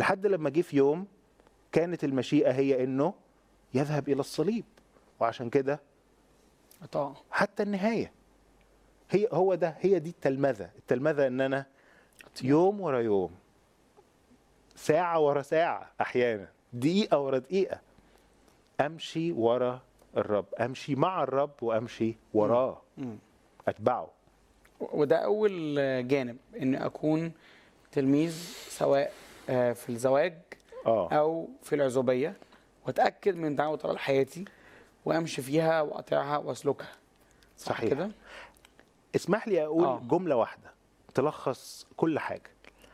لحد لما جه في يوم كانت المشيئه هي انه يذهب الى الصليب وعشان كده طبعا حتى النهايه هي هو ده هي دي التلمذه التلمذه ان انا يوم ورا يوم ساعه ورا ساعه احيانا دقيقه ورا دقيقه امشي ورا الرب امشي مع الرب وامشي وراه مم. اتبعه وده اول جانب ان اكون تلميذ سواء آه، في الزواج اه او في العزوبيه واتاكد من دعوه الله لحياتي وامشي فيها واطيعها واسلكها صح صحيح. كده اسمح لي اقول آه. آه. جمله واحده تلخص كل حاجه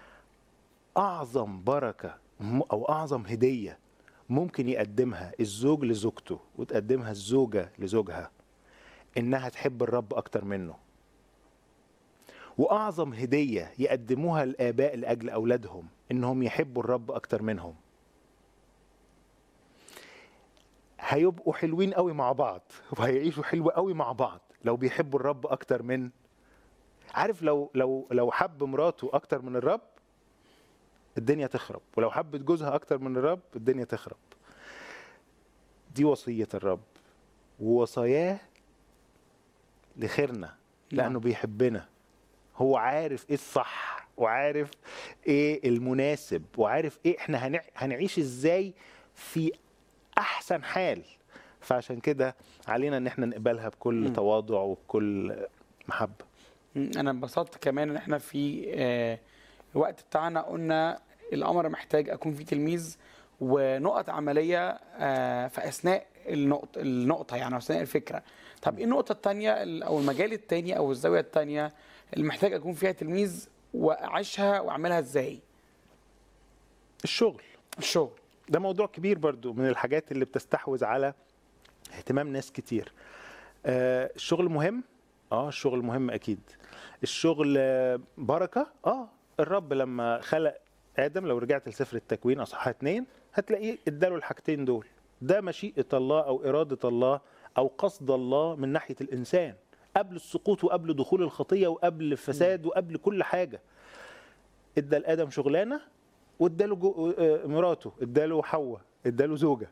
اعظم بركه م- او اعظم هديه ممكن يقدمها الزوج لزوجته وتقدمها الزوجه لزوجها انها تحب الرب اكتر منه واعظم هديه يقدموها الاباء لاجل اولادهم انهم يحبوا الرب اكتر منهم هيبقوا حلوين قوي مع بعض وهيعيشوا حلو قوي مع بعض لو بيحبوا الرب اكتر من عارف لو لو لو حب مراته اكتر من الرب الدنيا تخرب ولو حبت جوزها اكتر من الرب الدنيا تخرب دي وصية الرب ووصاياه لخيرنا لانه بيحبنا هو عارف ايه الصح وعارف ايه المناسب وعارف ايه احنا هنع... هنعيش ازاي في احسن حال فعشان كده علينا ان احنا نقبلها بكل مم. تواضع وبكل محبه مم، انا انبسطت كمان ان احنا في آه، الوقت بتاعنا قلنا الامر محتاج اكون فيه تلميذ ونقط عمليه آه، في اثناء النقطه النقطه يعني أو اثناء الفكره طب ايه النقطه الثانيه او المجال الثاني او الزاويه الثانيه اللي محتاج اكون فيها تلميذ واعيشها واعملها ازاي الشغل الشغل ده موضوع كبير برضو من الحاجات اللي بتستحوذ على اهتمام ناس كتير آه الشغل مهم اه الشغل مهم اكيد الشغل آه، بركه اه الرب لما خلق ادم لو رجعت لسفر التكوين اصحاح اتنين هتلاقيه اداله الحاجتين دول ده مشيئه الله او اراده الله او قصد الله من ناحيه الانسان قبل السقوط وقبل دخول الخطيه وقبل الفساد وقبل كل حاجه ادى لادم شغلانه واداله جو... آه، مراته اداله حواء اداله زوجه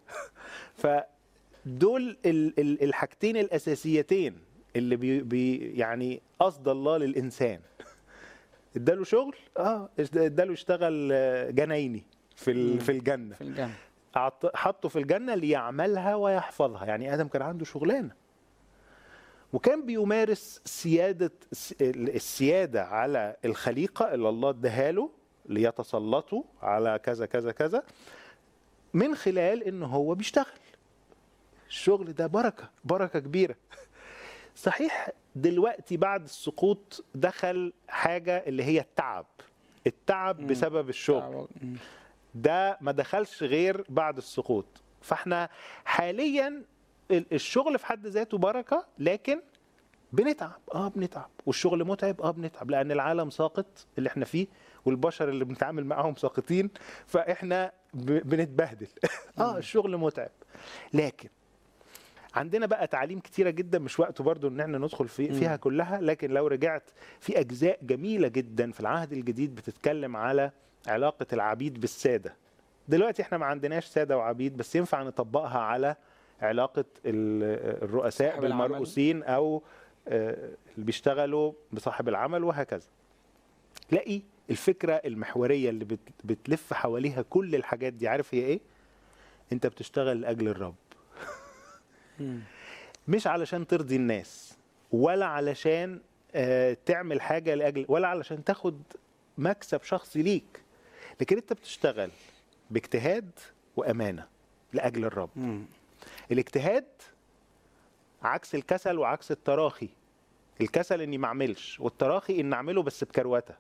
فدول ال... ال... الحاجتين الاساسيتين اللي بي... بي... يعني قصد الله للانسان اداله شغل اه اداله يشتغل آه، جنايني في ال... مم. في الجنه في الجنه أعط- حطه في الجنة ليعملها ويحفظها يعني آدم كان عنده شغلانة وكان بيمارس سيادة الس- السيادة على الخليقة اللي الله اداها له ليتسلطوا على كذا كذا كذا من خلال ان هو بيشتغل الشغل ده بركة بركة كبيرة صحيح دلوقتي بعد السقوط دخل حاجة اللي هي التعب التعب مم. بسبب الشغل مم. ده ما دخلش غير بعد السقوط فاحنا حاليا ال- الشغل في حد ذاته بركه لكن بنتعب اه بنتعب والشغل متعب اه بنتعب لان العالم ساقط اللي احنا فيه والبشر اللي بنتعامل معاهم ساقطين فاحنا ب- بنتبهدل اه الشغل متعب لكن عندنا بقى تعاليم كتيره جدا مش وقته برضو ان احنا ندخل في مم. فيها كلها لكن لو رجعت في اجزاء جميله جدا في العهد الجديد بتتكلم على علاقه العبيد بالساده دلوقتي احنا ما عندناش ساده وعبيد بس ينفع نطبقها على علاقه ال- الرؤساء صاحب العمل. بالمرؤوسين او آه، اللي بيشتغلوا بصاحب العمل وهكذا تلاقي الفكره المحوريه اللي بت- بتلف حواليها كل الحاجات دي عارف هي ايه انت بتشتغل لاجل الرب مم. مش علشان ترضي الناس ولا علشان آه، تعمل حاجه لاجل ولا علشان تاخد مكسب شخصي ليك لكن انت بتشتغل باجتهاد وامانه لاجل الرب مم. الاجتهاد عكس الكسل وعكس التراخي الكسل اني ما اعملش والتراخي ان اعمله بس بكروته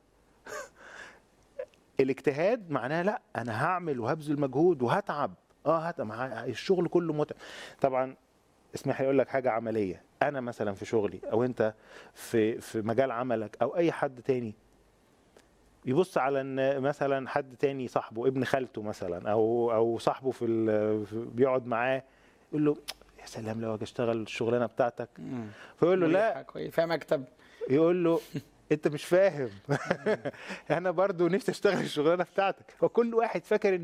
الاجتهاد معناه لا انا هعمل وهبذل مجهود وهتعب اه هتعب مع- الشغل كله متعب طبعا اسمح لي اقول لك حاجه عمليه انا مثلا في شغلي او انت في في مجال عملك او اي حد تاني يبص على ان مثلا حد تاني صاحبه ابن خالته مثلا او او صاحبه في ال- في- بيقعد معاه يقول له يا سلام لو اجي اشتغل الشغلانه بتاعتك مم. فيقول له لا مريحة كويس. فيها مكتب يقول له انت مش فاهم انا برضو نفسي اشتغل الشغلانه بتاعتك وكل واحد فاكر ان